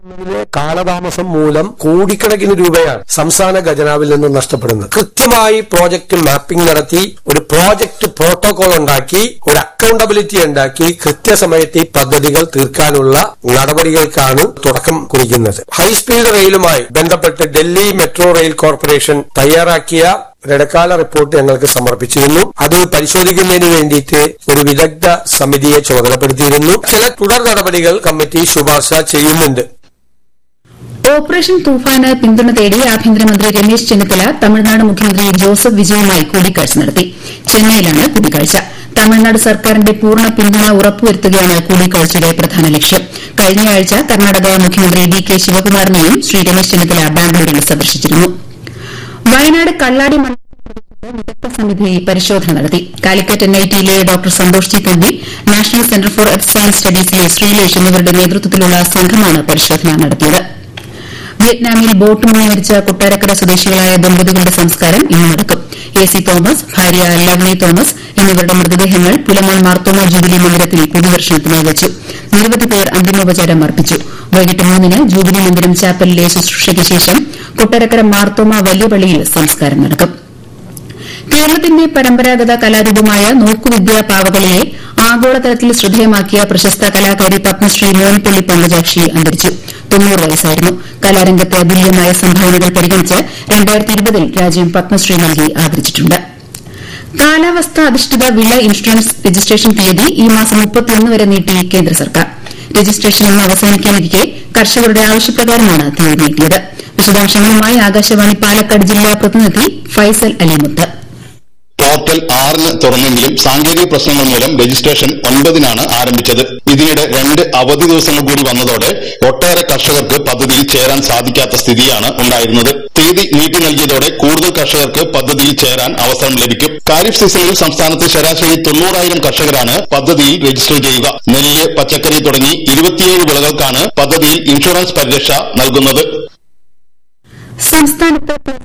ിലെ കാലതാമസം മൂലം കോടിക്കണക്കിന് രൂപയാണ് സംസ്ഥാന ഖജനാവിൽ നിന്ന് നഷ്ടപ്പെടുന്നത് കൃത്യമായി പ്രോജക്റ്റ് മാപ്പിംഗ് നടത്തി ഒരു പ്രോജക്റ്റ് പ്രോട്ടോകോൾ ഉണ്ടാക്കി ഒരു അക്കൗണ്ടബിലിറ്റി ഉണ്ടാക്കി കൃത്യസമയത്ത് ഈ പദ്ധതികൾ തീർക്കാനുള്ള നടപടികൾക്കാണ് തുടക്കം കുറിക്കുന്നത് ഹൈസ്പീഡ് റെയിലുമായി ബന്ധപ്പെട്ട് ഡൽഹി മെട്രോ റെയിൽ കോർപ്പറേഷൻ തയ്യാറാക്കിയ ഇടക്കാല റിപ്പോർട്ട് ഞങ്ങൾക്ക് സമർപ്പിച്ചിരുന്നു അത് പരിശോധിക്കുന്നതിന് വേണ്ടിയിട്ട് ഒരു വിദഗ്ധ സമിതിയെ ചുമതലപ്പെടുത്തിയിരുന്നു ചില തുടർ നടപടികൾ കമ്മിറ്റി ശുപാർശ ചെയ്യുന്നുണ്ട് ഓപ്പറേഷൻ തൂഫാന് പിന്തുണ തേടി ആഭ്യന്തരമന്ത്രി രമേശ് ചെന്നിത്തല തമിഴ്നാട് മുഖ്യമന്ത്രി ജോസഫ് വിജയുമായി കൂടിക്കാഴ്ച നടത്തി ചെന്നൈയിലാണ് കൂടിക്കാഴ്ച തമിഴ്നാട് സർക്കാരിന്റെ പൂർണ്ണ പിന്തുണ ഉറപ്പുവരുത്തുകയാണ് കൂടിക്കാഴ്ചയുടെ പ്രധാന ലക്ഷ്യം കഴിഞ്ഞയാഴ്ച കർണാടക മുഖ്യമന്ത്രി ഡി കെ ശിവകുമാറിനെയും ശ്രീ രമേശ് ചെന്നിത്തല ബാംഗ്ലൂരിൽ സന്ദർശിച്ചിരുന്നു വയനാട് കള്ളാടി മണ്ഡലത്തിൽ വിദഗ്ധ സമിതി പരിശോധന നടത്തി കാലിക്കറ്റ് എൻഐടിയിലെ doctor Santhosh G Thampi national centre for earth science സ്റ്റഡീസിലെ ശ്രീലേഷ് എന്നിവരുടെ നേതൃത്വത്തിലുള്ള സംഘമാണ് പരിശോധന നടത്തിയത് വിയറ്റ്നാമിൽ ബോട്ട് മുങ്ങി മരിച്ച കൊട്ടാരക്കര സ്വദേശികളായ ദമ്പതികളുടെ സംസ്കാരം ഇന്ന് നടക്കും എ സി തോമസ് ഭാര്യ ലവ്ലി തോമസ് എന്നിവരുടെ മൃതദേഹങ്ങൾ പുലമൺ മാർത്തോമ ജൂബിലി മന്ദിരത്തിൽ പൊതുദർശനത്തിനായി വെച്ചു നിരവധി പേർ അന്തിമോപചാരം അർപ്പിച്ചു വൈകിട്ട് മൂന്നിന് ജൂബിലി മന്ദിരം ചാപ്പലിലെ ശുശ്രൂഷയ്ക്ക് ശേഷം കൊട്ടാരക്കര മാർത്തോമ വലിയ പള്ളിയിൽ സംസ്കാരം നടക്കും കേരളത്തിന്റെ പരമ്പരാഗത കലാരൂപമായ നോക്കുവിദ്യ പാവകളിയെ ആഗോളതലത്തിൽ ശ്രദ്ധേയമാക്കിയ പ്രശസ്ത കലാകാരി പത്മശ്രീ മോനിപ്പള്ളി പങ്കജാക്ഷി അന്തരിച്ചു തൊണ്ണൂറ് വയസ്സായിരുന്നു കലാരംഗത്ത് അതുല്യമായ സംഭാവനകൾ പരിഗണിച്ച് രണ്ടായിരത്തി ഇരുപതിൽ രാജ്യം പത്മശ്രീ നൽകി ആദരിച്ചിട്ടുണ്ട് കാലാവസ്ഥ അധിഷ്ഠിത വിള ഇൻഷുറൻസ് രജിസ്ട്രേഷൻ തീയതി ഈ മാസം മുപ്പത്തിയൊന്ന് വരെ നീട്ടി കേന്ദ്ര സർക്കാർ രജിസ്ട്രേഷൻ ഇന്ന് അവസാനിക്കാനിരിക്കെ കർഷകരുടെ ആവശ്യപ്രകാരമാണ് തീയതി നീട്ടിയത് വിശദാംശങ്ങളുമായി ആകാശവാണി പാലക്കാട് ജില്ലാ പ്രതിനിധി ഫൈസൽ അലിമുത്ത് പോർട്ടൽ ആറിന് തുറന്നെങ്കിലും സാങ്കേതിക പ്രശ്നങ്ങൾ മൂലം രജിസ്ട്രേഷൻ ഒൻപതിനാണ് ആരംഭിച്ചത് ഇതിനിടെ രണ്ട് അവധി ദിവസങ്ങൾ കൂടി വന്നതോടെ ഒട്ടേറെ കർഷകർക്ക് പദ്ധതിയിൽ ചേരാൻ സാധിക്കാത്ത സ്ഥിതിയാണ് ഉണ്ടായിരുന്നത് തീയതി നീട്ടി നൽകിയതോടെ കൂടുതൽ കർഷകർക്ക് പദ്ധതിയിൽ ചേരാൻ അവസരം ലഭിക്കും ഖാരിഫ് സീസണിൽ സംസ്ഥാനത്ത് ശരാശരി തൊണ്ണൂറായിരം കർഷകരാണ് പദ്ധതിയിൽ രജിസ്റ്റർ ചെയ്യുക നെല്ല് പച്ചക്കറി തുടങ്ങി ഇരുപത്തിയേഴ് വിളകൾക്കാണ് പദ്ധതിയിൽ ഇൻഷുറൻസ് പരിരക്ഷ നൽകുന്നത് സംസ്ഥാനത്ത് പ്ലസ്